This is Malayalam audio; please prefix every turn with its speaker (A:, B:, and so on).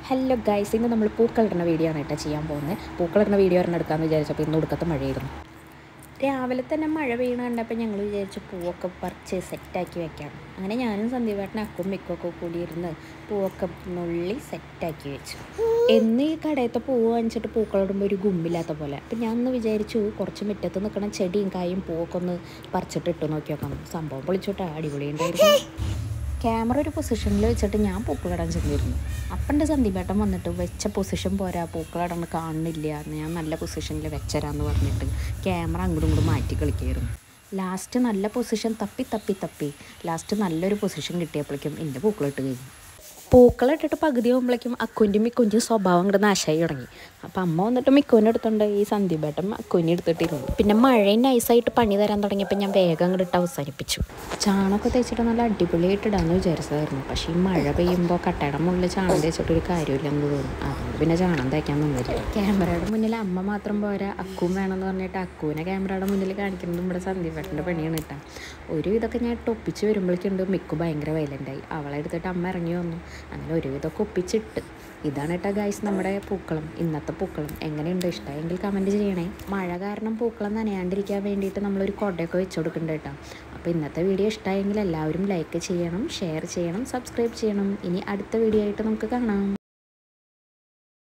A: ഹലോ ഗൈസ് ഇന്ന് നമ്മൾ പൂക്കളിടുന്ന വീഡിയോ ആണ് കേട്ടോ ചെയ്യാൻ പോകുന്നത് പൂക്കളിടുന്ന വീഡിയോ ഒരെണ്ണം എടുക്കാമെന്ന് വിചാരിച്ചപ്പോൾ ഇന്ന് ഒടുക്കത്തെ മഴയായിരുന്നു രാവിലെ തന്നെ മഴ പെയ്യണ കണ്ടപ്പോൾ ഞങ്ങൾ വിചാരിച്ചു പൂവൊക്കെ പറിച്ച് സെറ്റാക്കി വെക്കാം അങ്ങനെ ഞാനും സന്ദീപേട്ടനും അക്കും മിക്കൊക്കെ കൂടി ഇരുന്ന് പൂവൊക്കെ നുള്ളി സെറ്റാക്കി വെച്ചു എന്ന് ഈ കടയത്തെ പൂവ് വാങ്ങിച്ചിട്ട് പൂക്കളിടുമ്പോൾ ഒരു ഗുമ്മില്ലാത്ത പോലെ അപ്പം ഞാൻ ഒന്ന് വിചാരിച്ചു കുറച്ച് മുറ്റത്ത് നിൽക്കണ ചെടിയും കായും പൂവൊക്കെ ഒന്ന് പറിച്ചിട്ട് ഇട്ട് നോക്കി നോക്കാം സംഭവം പൊളിച്ചോട്ടെ അടിപൊളി ഉണ്ടായിരുന്നു ക്യാമറ ഒരു പൊസിഷനിൽ വെച്ചിട്ട് ഞാൻ പൂക്കളിടാൻ ചെന്നിരുന്നു അപ്പൻ്റെ സന്ദീപേട്ടൻ വന്നിട്ട് വെച്ച പൊസിഷൻ പോരാ പൂക്കളിടണം കാണുന്നില്ല എന്ന് ഞാൻ നല്ല പൊസിഷനിൽ വെച്ചരാന്ന് പറഞ്ഞിട്ട് ക്യാമറ അങ്ങോട്ടും ഇങ്ങോട്ടും മാറ്റി കളിക്കുകയായിരുന്നു ലാസ്റ്റ് നല്ല പൊസിഷൻ തപ്പി തപ്പി തപ്പി ലാസ്റ്റ് നല്ലൊരു പൊസിഷൻ കിട്ടിയപ്പോഴേക്കും എൻ്റെ പൂക്കളിട്ട് കഴിഞ്ഞു പൂക്കളിട്ടിട്ട് പകുതി ആകുമ്പോഴേക്കും അക്കുൻ്റെ മിക്കുൻ്റെ സ്വഭാവം അങ്ങോട്ട് നാശമായി തുടങ്ങി അപ്പം അമ്മ വന്നിട്ട് മിക്കുവിനെ എടുത്തുകൊണ്ട് ഈ സന്ദീപേട്ടൻ അക്കുവിനെ എടുത്തിട്ടിരുന്നു പിന്നെ മഴയും നൈസായിട്ട് പണി തരാൻ തുടങ്ങിയപ്പോൾ ഞാൻ വേഗം അങ്ങോട്ട് ഇട്ട് അവസാനിപ്പിച്ചു ചാണകമൊക്കെ തേച്ചിട്ട് നല്ല അടിപൊളിയായിട്ട് ഇടാമെന്ന് വിചാരിച്ചതായിരുന്നു പക്ഷേ ഈ മഴ പെയ്യുമ്പോൾ കട്ടയുടെ മുകളിൽ ചാണം തേച്ചിട്ട് ഒരു കാര്യമില്ലെന്ന് തോന്നും അതുകൊണ്ട് പിന്നെ ചാണം തേക്കാൻ നിന്നില്ല ക്യാമറയുടെ മുന്നിൽ അമ്മ മാത്രം പോരാ അക്കുവും വേണമെന്ന് പറഞ്ഞിട്ട് അക്കുവിനെ ക്യാമറയുടെ മുന്നിൽ കാണിക്കുന്നത് നമ്മുടെ സന്ദീപേട്ടൻ്റെ പണിയാണ് കേട്ടോ ഒരു ഇതൊക്കെ ഞാൻ ഇട്ട് ഒപ്പിച്ച് വരുമ്പോഴേക്കുണ്ട് മിക്കു ഭയങ്കര വയലൻ്റായി അവളെ എടുത്തിട്ട് അമ്മ ഇറങ്ങി വന്നു അങ്ങനെ ഒരുവിധമൊക്കെ ഒപ്പിച്ചിട്ട് ഇതാണ് കേട്ടോ ഗൈസ് നമ്മുടെ പൂക്കളം ഇന്നത്തെ പൂക്കളം എങ്ങനെയുണ്ട് ഇഷ്ടമെങ്കിൽ കമൻറ്റ് ചെയ്യണേ മഴ കാരണം പൂക്കളം നനയാണ്ടിരിക്കാൻ വേണ്ടിയിട്ട് നമ്മളൊരു കൊടയൊക്കെ വെച്ച് കൊടുക്കുന്നുണ്ട് കേട്ടോ അപ്പോൾ ഇന്നത്തെ വീഡിയോ ഇഷ്ടമായെങ്കിൽ എല്ലാവരും ലൈക്ക് ചെയ്യണം ഷെയർ ചെയ്യണം സബ്സ്ക്രൈബ് ചെയ്യണം ഇനി അടുത്ത വീഡിയോ ആയിട്ട് നമുക്ക് കാണാം